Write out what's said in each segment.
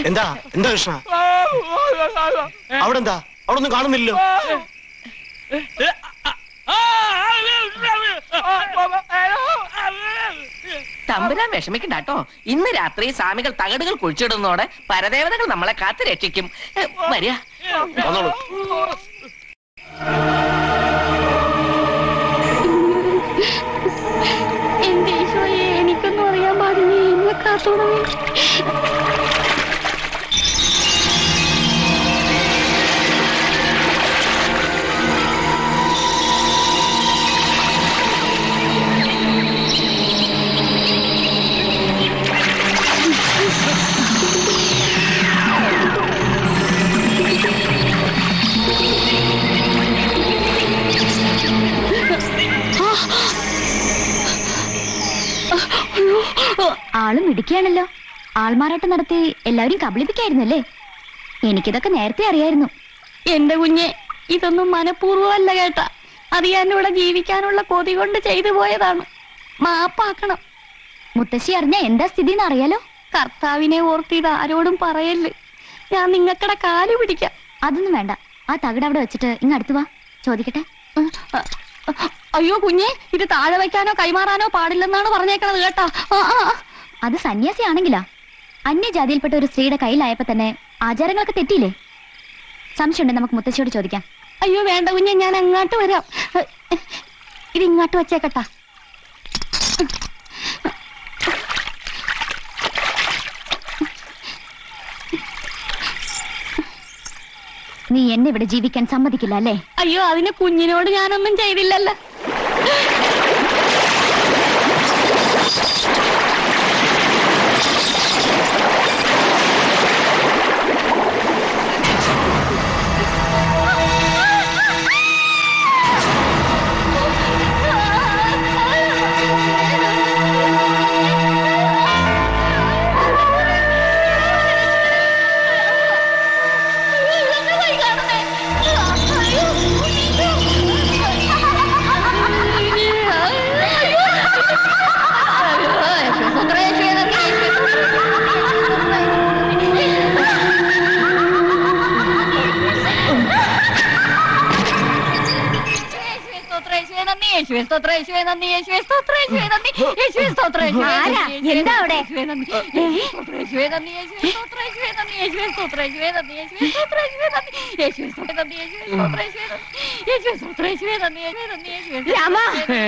എന്താ എന്താ കൃഷ്ണ അവിടെ എന്താ അവിടെ ഒന്നും കാണുന്നില്ലല്ലോ തമ്പുരാൻ വിഷമിക്കണ്ട കേട്ടോ ഇന്ന് രാത്രി സ്വാമികൾ തകടുകൾ കുഴിച്ചിടുന്നതോടെ പരദേവതകൾ നമ്മളെ കാത്തു രക്ഷിക്കും ഏ, വരിക വന്നോളൂ എന്റെ ഈശോയെ എനിക്കൊന്നും അറിയാൻ പാടില്ലേ എന്നെ കാത്തോളമേ ആള് മിടിക്കുകയാണല്ലോ ആൾമാറാട്ടം നടത്തി എല്ലാവരും കബളിപ്പിക്കായിരുന്നല്ലേ എനിക്കിതൊക്കെ നേരത്തെ അറിയായിരുന്നു എന്റെ കുഞ്ഞെ ഇതൊന്നും മനഃപൂർവ്വമല്ല കേട്ട അറിയാനുള്ള ജീവിക്കാനുള്ള കൊതി കൊണ്ട് ചെയ്തു പോയതാണ് മാപ്പാക്കണം മുത്തശ്ശി അറിഞ്ഞ എന്താ സ്ഥിതി അറിയാലോ കർത്താവിനെ ഓർത്ത് ഇത് ആരോടും പറയല്ലേ ഞാൻ നിങ്ങക്കടെ കാല് പിടിക്കാം അതൊന്നും വേണ്ട ആ തകിട് അവിടെ വെച്ചിട്ട് ഇങ്ങ് അടുത്ത് വാ ചോദിക്കട്ടെ അയ്യോ കുഞ്ഞെ ഇത് താഴെ വയ്ക്കാനോ കൈമാറാനോ പാടില്ലെന്നാണ് പറഞ്ഞേക്കണത് കേട്ടാ ആ, ആ, ആ. അത് സന്യാസി ആണെങ്കിലാ അന്യജാതിയിൽപ്പെട്ട ഒരു സ്ത്രീയുടെ കയ്യിലായപ്പോ തന്നെ ആചാരങ്ങളൊക്കെ തെറ്റിയില്ലേ സംശയമുണ്ട് നമുക്ക് മുത്തശ്ശിയോട് ചോദിക്കാം അയ്യോ വേണ്ട കുഞ്ഞെ ഞാൻ അങ്ങോട്ട് വരാം ഇത് ഇങ്ങോട്ട് വെച്ചേക്കട്ടാ നീ എന്നെ ഇവിടെ ജീവിക്കാൻ സമ്മതിക്കില്ല അല്ലേ അയ്യോ അതിന് കുഞ്ഞിനോട് ഞാനൊന്നും ചെയ്തില്ലല്ലോ ആരാ? എന്താ അവിടെ? രാമാ.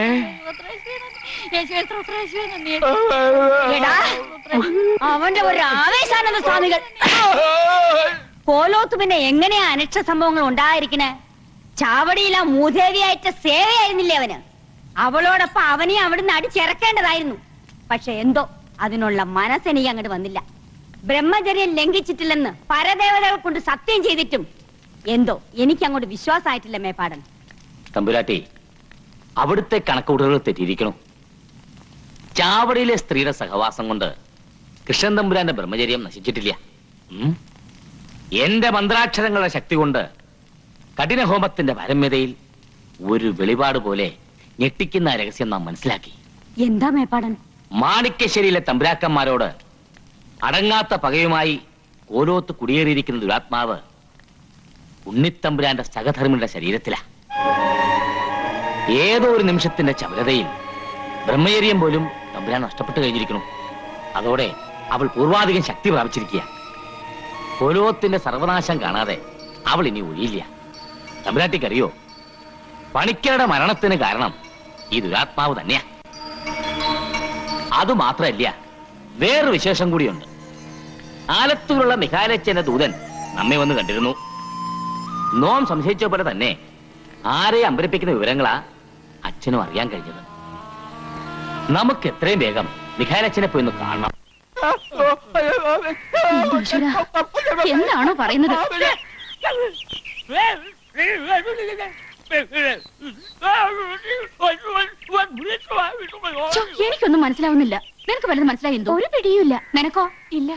എടാ, അവന്റെ ഒരു ആവേശാനന്ദ സ്വാമികൾ കോലോത്ത് പിന്നെ എങ്ങനെയാ അനിഷ്ട സംഭവങ്ങൾ ഉണ്ടായിരിക്കണേ ചാവടിയില മൂദേവിയായിട്ട സേവയായിരുന്നില്ലേ അവന് അവളോടൊപ്പം അവനെ അവിടുന്ന് അടിച്ചിറക്കേണ്ടതായിരുന്നു പക്ഷെ എന്തോ അതിനുള്ള മനസ്സെനിക്ക് അങ്ങോട്ട് വന്നില്ല ബ്രഹ്മചര്യം ലംഘിച്ചിട്ടില്ലെന്ന് പരദേവതകൾ കൊണ്ട് സത്യം ചെയ്തിട്ടും എന്തോ എനിക്ക് അങ്ങോട്ട് വിശ്വാസമായിട്ടില്ല മേപ്പാടൻ തമ്പുരാട്ടി അവിടുത്തെ കണക്കുകൂട്ടലുകൾ തെറ്റിയിരിക്കണം ചാവടിയിലെ സ്ത്രീയുടെ സഹവാസം കൊണ്ട് കൃഷ്ണൻ തമ്പുരാന്റെ ബ്രഹ്മചര്യം നശിച്ചിട്ടില്ല ഉം. എന്റെ മന്ത്രാക്ഷരങ്ങളുടെ ശക്തി കൊണ്ട് കഠിനഹോമത്തിന്റെ പരമ്യതയിൽ ഒരു വെളിപാട് പോലെ ഞെട്ടിക്കുന്ന രഹസ്യം നാം മനസ്സിലാക്കി എന്താ മേപ്പാടൻ മാണിക്യശ്ശേരിയിലെ തമ്പുരാക്കന്മാരോട് അടങ്ങാത്ത പകയുമായി കോലോത്ത് കുടിയേറിയിരിക്കുന്ന ദുരാത്മാവ് ഉണ്ണിത്തമ്പുരാന്റെ സഹധർമ്മിയുടെ ശരീരത്തിലാ ഏതോ ഒരു നിമിഷത്തിന്റെ ചപലതയിൽ ബ്രഹ്മചര്യം പോലും തമ്പുരാൻ നഷ്ടപ്പെട്ടു കഴിഞ്ഞിരിക്കുന്നു അതോടെ അവൾ പൂർവാധികം ശക്തി പ്രാപിച്ചിരിക്കുക കോലോത്തിന്റെ സർവനാശം കാണാതെ അവൾ ഇനി ഒഴിയില്ല തമ്പുരാട്ടിക്കറിയോ പണിക്കരുടെ മരണത്തിന് കാരണം ഈ ദുരാത്മാവ് തന്നെയാ അതുമാത്രമല്ല വേറൊരു വിശേഷം കൂടിയുണ്ട് ആലത്തൂരുള്ള മിഹാലച്ചന്റെ ദൂതൻ നമ്മെ വന്ന് കണ്ടിരുന്നു നോം സംശയിച്ച പോലെ തന്നെ ആരെ അമ്പരിപ്പിക്കുന്ന വിവരങ്ങളാ അച്ഛനും അറിയാൻ കഴിഞ്ഞത് നമുക്ക് എത്രയും വേഗം മിഖാലച്ചനെ പോയി ഒന്ന് കാണണം എന്റെ ഈശ്വരാ, എന്താണോ പറയുന്നത് ഛോ, എനിക്കൊന്നും മനസ്സിലാവുന്നില്ല നിനക്ക് വല്ലതും മനസ്സിലായെന്തോ ഒരു പിടിയുമില്ല നിനക്കോ ഇല്ല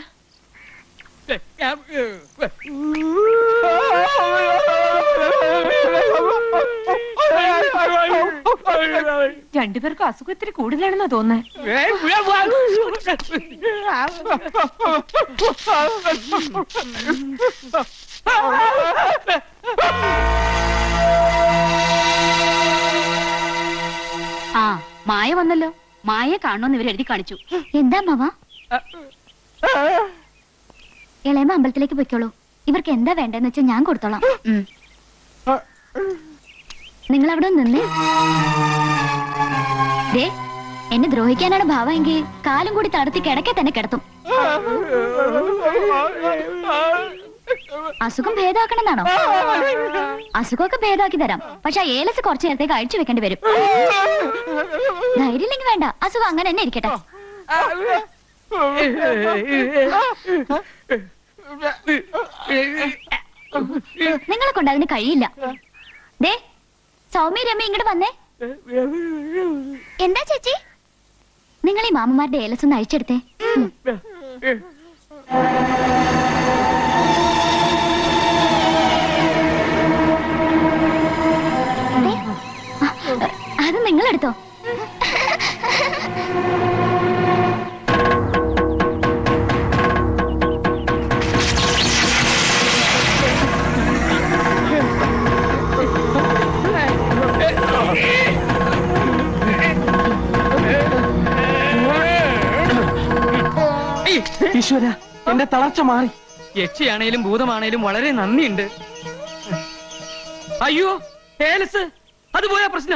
രണ്ടുപേർക്കും അസുഖം ഇത്തിരി കൂടുതലാണെന്നാ തോന്നുന്നത് ആ മായ വന്നല്ലോ മായ കാണുമെന്ന് ഇവർ എഴുതി കാണിച്ചു എന്താ മാവ ഇളയമ്മ അമ്പലത്തിലേക്ക് പൊയ്ക്കോളൂ ഇവർക്ക് എന്താ വേണ്ടെന്ന് വെച്ചാൽ ഞാൻ കൊടുത്തോളാം ഉം. നിങ്ങൾ അവിടെ ഒന്ന് നിന്നേ ദേ എന്നെ ദ്രോഹിക്കാനാണ് ഭാവമെങ്കിൽ കാലും കൂടി തടത്തി കിടക്കെ തന്നെ കിടത്തും അസുഖം ഭേദമാക്കണമെന്നാണോ അസുഖമൊക്കെ ഭേദമാക്കി തരാം പക്ഷെ ആ ഏലസ് കുറച്ചു നേരത്തേക്ക് അഴിച്ചു വെക്കേണ്ടി വരും ധൈര്യമില്ലെങ്കിൽ വേണ്ട അസുഖം അങ്ങനെ തന്നെ ഇരിക്കട്ടെ നിങ്ങളെ കൊണ്ട് അതിന് കഴിയില്ല ദേ സൗമ്യ രമ്യ ഇങ്ങോട്ട് വന്നേ എന്താ ചേച്ചി നിങ്ങൾ ഈ മാമന്മാരുടെ ഏലസ് ഒന്ന് അഴിച്ചെടുത്തേ ഉം. ദേ, ആ, അത് നിങ്ങളെടുത്തോ ഈശ്വര എന്റെ തളർച്ച മാറി യക്ഷിയാണേലും ഭൂതമാണേലും വളരെ നന്ദിയുണ്ട് അയ്യോ ഏലസ് അത് പോയാ പ്രശ്ന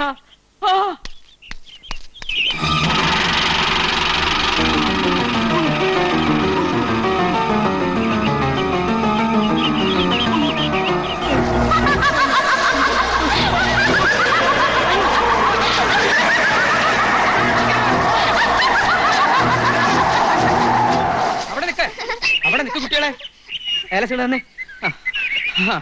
അവിടെ നിക്ക അവിടെ നിക്ക് കുട്ടികളെ ഏലസ് ഇവിടെ തന്നെ ആ. ആ.